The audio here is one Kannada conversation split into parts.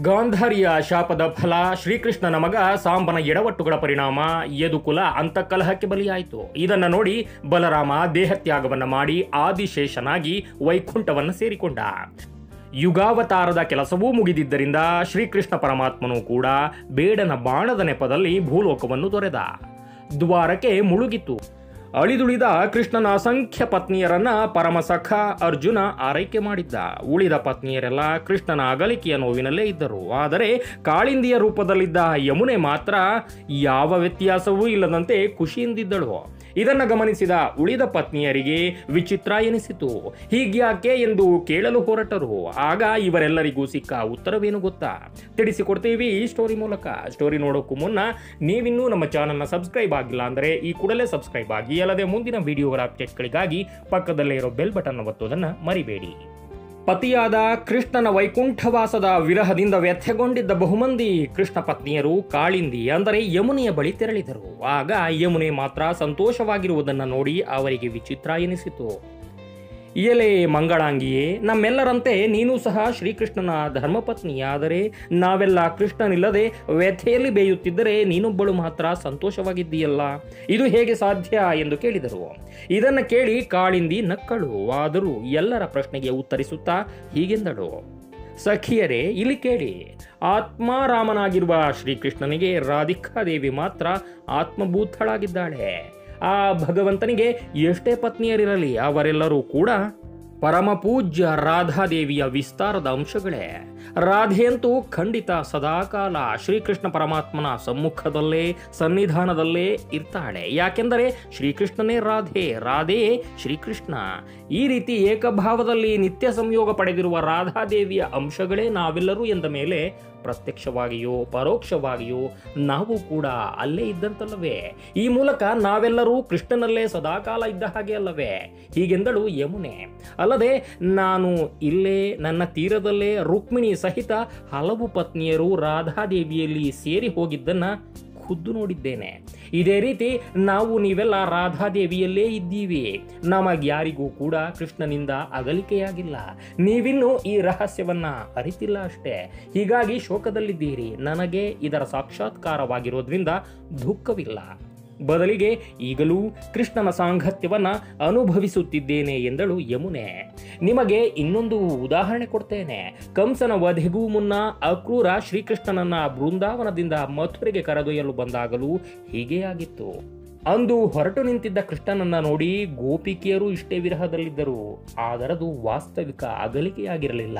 ಗಾಂಧಾರಿಯ ಶಾಪದ ಫಲ ಶ್ರೀಕೃಷ್ಣನ ಮಗ ಸಾಂಬನ ಎಡವಟ್ಟುಗಳ ಪರಿಣಾಮ ಯದುಕುಲ ಅಂತಃಕಲಹಕ್ಕೆ ಬಲಿಯಾಯಿತು ಇದನ್ನ ನೋಡಿ ಬಲರಾಮ ದೇಹತ್ಯಾಗವನ್ನ ಮಾಡಿ ಆದಿಶೇಷನಾಗಿ ವೈಕುಂಠವನ್ನ ಸೇರಿಕೊಂಡ ಯುಗಾವತಾರದ ಕೆಲಸವೂ ಮುಗಿದಿದ್ದರಿಂದ ಶ್ರೀಕೃಷ್ಣ ಪರಮಾತ್ಮನು ಕೂಡ ಬೇಡನ ಬಾಣದ ನೆಪದಲ್ಲಿ ಭೂಲೋಕವನ್ನು ತೊರೆದ ದ್ವಾರಕ್ಕೆ ಮುಳುಗಿತು ಅಳಿದುಳಿದ ಕೃಷ್ಣನ ಅಸಂಖ್ಯ ಪತ್ನಿಯರನ್ನ ಪರಮಸಖ ಅರ್ಜುನ ಆರೈಕೆ ಮಾಡಿದ್ದ ಉಳಿದ ಪತ್ನಿಯರೆಲ್ಲ ಕೃಷ್ಣನ ಅಗಲಿಕೆಯ ನೋವಿನಲ್ಲೇ ಇದ್ದರು ಆದರೆ ಕಾಳಿಂದಿಯ ರೂಪದಲ್ಲಿದ್ದ ಯಮುನೆ ಮಾತ್ರ ಯಾವ ವ್ಯತ್ಯಾಸವೂ ಇಲ್ಲದಂತೆ ಖುಷಿಯಿಂದಿದ್ದಳು ಇದನ್ನು ಗಮನಿಸಿದ ಉಳಿದ ಪತ್ನಿಯರಿಗೆ ವಿಚಿತ್ರ ಎನಿಸಿತು ಹೀಗ್ಯಾಕೆ ಎಂದು ಕೇಳಲು ಹೊರಟರು ಆಗ ಇವರೆಲ್ಲರಿಗೂ ಸಿಕ್ಕ ಉತ್ತರವೇನು ಗೊತ್ತಾ ತಿಳಿಸಿಕೊಡ್ತೀವಿ ಈ ಸ್ಟೋರಿ ಮೂಲಕ ಸ್ಟೋರಿ ನೋಡೋಕ್ಕೂ ಮುನ್ನ ನೀವಿನ್ನೂ ನಮ್ಮ ಚಾನಲ್ನ ಸಬ್ಸ್ಕ್ರೈಬ್ ಆಗಿಲ್ಲ ಅಂದರೆ ಈ ಕೂಡಲೇ ಸಬ್ಸ್ಕ್ರೈಬ್ ಆಗಿ ಅಲ್ಲದೆ ಮುಂದಿನ ವಿಡಿಯೋಗಳ ಅಪ್ಡೇಟ್ಗಳಿಗಾಗಿ ಪಕ್ಕದಲ್ಲೇ ಇರೋ ಬೆಲ್ ಬಟನ್ ಒತ್ತೋದನ್ನು ಮರಿಬೇಡಿ ಪತಿಯಾದ ಕೃಷ್ಣನ ವೈಕುಂಠವಾಸದ ವಿರಹದಿಂದ ವ್ಯಥೆಗೊಂಡಿದ್ದ ಬಹುಮಂದಿ ಕೃಷ್ಣ ಪತ್ನಿಯರು ಕಾಳಿಂದಿ ಅಂದರೆ ಯಮುನೆಯ ಬಳಿ ತೆರಳಿದರು ಆಗ ಯಮುನೆ ಮಾತ್ರ ಸಂತೋಷವಾಗಿರುವುದನ್ನು ನೋಡಿ ಅವರಿಗೆ ವಿಚಿತ್ರ ಎನಿಸಿತು ಎಲೆ ಮಂಗಳಾಂಗಿಯೇ ನಮ್ಮೆಲ್ಲರಂತೆ ನೀನು ಸಹ ಶ್ರೀಕೃಷ್ಣನ ಧರ್ಮಪತ್ನಿಯಾದರೆ ನಾವೆಲ್ಲ ಕೃಷ್ಣನಿಲ್ಲದೆ ವ್ಯಥೆಯಲ್ಲಿ ಬೇಯುತ್ತಿದ್ದರೆ ನೀನೊಬ್ಬಳು ಮಾತ್ರ ಸಂತೋಷವಾಗಿದ್ದೀಯಲ್ಲ ಇದು ಹೇಗೆ ಸಾಧ್ಯ ಎಂದು ಕೇಳಿದರು ಇದನ್ನು ಕೇಳಿ ಕಾಳಿಂದಿ ನಕ್ಕಳು ಆದರೂ ಎಲ್ಲರ ಪ್ರಶ್ನೆಗೆ ಉತ್ತರಿಸುತ್ತಾ ಹೀಗೆಂದಳು ಸಖಿಯರೇ ಇಲ್ಲಿ ಕೇಳಿ ಆತ್ಮಾರಾಮನಾಗಿರುವ ಶ್ರೀಕೃಷ್ಣನಿಗೆ ರಾಧಿಕಾದೇವಿ ಮಾತ್ರ ಆತ್ಮಭೂತಳಾಗಿದ್ದಾಳೆ ಆ ಭಗವಂತನಿಗೆ ಎಷ್ಟೇ ಪತ್ನಿಯರಿರಲಿ ಅವರೆಲ್ಲರೂ ಕೂಡ ಪರಮ ಪೂಜ್ಯ ರಾಧಾದೇವಿಯ ವಿಸ್ತಾರದ ಅಂಶಗಳೇ ರಾಧೆಯಂತೂ ಖಂಡಿತ ಸದಾಕಾಲ ಶ್ರೀಕೃಷ್ಣ ಪರಮಾತ್ಮನ ಸಮ್ಮುಖದಲ್ಲೇ ಸನ್ನಿಧಾನದಲ್ಲೇ ಇರ್ತಾಳೆ ಯಾಕೆಂದರೆ ಶ್ರೀಕೃಷ್ಣನೇ ರಾಧೆ ರಾಧೆಯೇ ಶ್ರೀಕೃಷ್ಣ ಈ ರೀತಿ ಏಕಭಾವದಲ್ಲಿ ನಿತ್ಯ ಸಂಯೋಗ ಪಡೆದಿರುವ ರಾಧಾದೇವಿಯ ಅಂಶಗಳೇ ನಾವೆಲ್ಲರೂ ಎಂದ ಮೇಲೆ ಪ್ರತ್ಯಕ್ಷವಾಗಿಯೋ ಪರೋಕ್ಷವಾಗಿಯೋ ನಾವು ಕೂಡ ಅಲ್ಲೇ ಇದ್ದಂತಲ್ಲವೇ ಈ ಮೂಲಕ ನಾವೆಲ್ಲರೂ ಕೃಷ್ಣನಲ್ಲೇ ಸದಾಕಾಲ ಇದ್ದ ಹಾಗೆ ಅಲ್ಲವೇ ಹೀಗೆಂದಳು ಯಮುನೆ ಅಲ್ಲದೆ ನಾನು ಇಲ್ಲೇ ನನ್ನ ತೀರದಲ್ಲೇ ರುಕ್ಮಿಣಿ ಸಹಿತ ಹಲವು ಪತ್ನಿಯರು ರಾಧಾದೇವಿಯಲ್ಲಿ ಸೇರಿ ಹೋಗಿದ್ದನ್ನ ಖುದ್ದು ನೋಡಿದ್ದೇನೆ ಇದೇ ರೀತಿ ನಾವು ನೀವೆಲ್ಲ ರಾಧಾದೇವಿಯಲ್ಲೇ ಇದ್ದೀವಿ ನಮಗ್ಯಾರಿಗೂ ಕೂಡ ಕೃಷ್ಣನಿಂದ ಅಗಲಿಕೆಯಾಗಿಲ್ಲ ನೀವಿನ್ನೂ ಈ ರಹಸ್ಯವನ್ನ ಅರಿತಿಲ್ಲ ಅಷ್ಟೇ ಹೀಗಾಗಿ ಶೋಕದಲ್ಲಿದ್ದೀರಿ ನನಗೆ ಇದರ ಸಾಕ್ಷಾತ್ಕಾರವಾಗಿರೋದ್ರಿಂದ ದುಃಖವಿಲ್ಲ ಬದಲಿಗೆ ಈಗಲೂ ಕೃಷ್ಣನ ಸಾಂಗತ್ಯವನ್ನ ಅನುಭವಿಸುತ್ತಿದ್ದೇನೆ ಎಂದಳು ಯಮುನೆ ನಿಮಗೆ ಇನ್ನೊಂದು ಉದಾಹರಣೆ ಕೊಡ್ತೇನೆ ಕಂಸನ ವಧೆಗೂ ಮುನ್ನ ಅಕ್ರೂರ ಶ್ರೀಕೃಷ್ಣನನ್ನ ಬೃಂದಾವನದಿಂದ ಮಥುರೆಗೆ ಕರೆದೊಯ್ಯಲು ಬಂದಾಗಲೂ ಹೀಗೇ ಆಗಿತ್ತು ಅಂದು ಹೊರಟು ನಿಂತಿದ್ದ ಕೃಷ್ಣನನ್ನ ನೋಡಿ ಗೋಪಿಕೆಯರು ಇಷ್ಟೇ ವಿರಹದಲ್ಲಿದ್ದರು ಆದರದು ವಾಸ್ತವಿಕ ಅಗಲಿಕೆಯಾಗಿರಲಿಲ್ಲ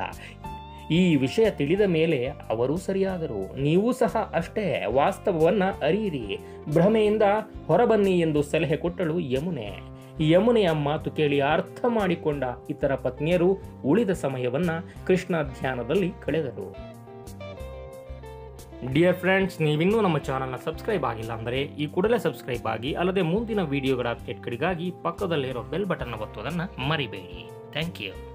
ಈ ವಿಷಯ ತಿಳಿದ ಮೇಲೆ ಅವರೂ ಸರಿಯಾದರು ನೀವು ಸಹ ಅಷ್ಟೇ ವಾಸ್ತವವನ್ನ ಅರಿಯಿರಿ ಭ್ರಮೆಯಿಂದ ಹೊರಬನ್ನಿ ಎಂದು ಸಲಹೆ ಕೊಟ್ಟಳು ಯಮುನೆ ಯಮುನೆಯ ಮಾತು ಕೇಳಿ ಅರ್ಥ ಮಾಡಿಕೊಂಡ ಇತರ ಪತ್ನಿಯರು ಉಳಿದ ಸಮಯವನ್ನ ಕೃಷ್ಣ ಧ್ಯಾನದಲ್ಲಿ ಕಳೆದರು ಡಿಯರ್ ಫ್ರೆಂಡ್ಸ್ ನೀವಿನ್ನೂ ನಮ್ಮ ಚಾನಲ್ನ ಸಬ್ಸ್ಕ್ರೈಬ್ ಆಗಿಲ್ಲ ಅಂದರೆ ಈ ಕೂಡಲೇ ಸಬ್ಸ್ಕ್ರೈಬ್ ಆಗಿ ಅಲ್ಲದೆ ಮುಂದಿನ ವಿಡಿಯೋಗಳ ಅಪ್ಡೇಟ್ಗಳಿಗಾಗಿ ಪಕ್ಕದಲ್ಲಿರೋ ಬೆಲ್ ಬಟನ್ ಒತ್ತೋದನ್ನು ಮರಿಬೇಡಿ ಥ್ಯಾಂಕ್ ಯು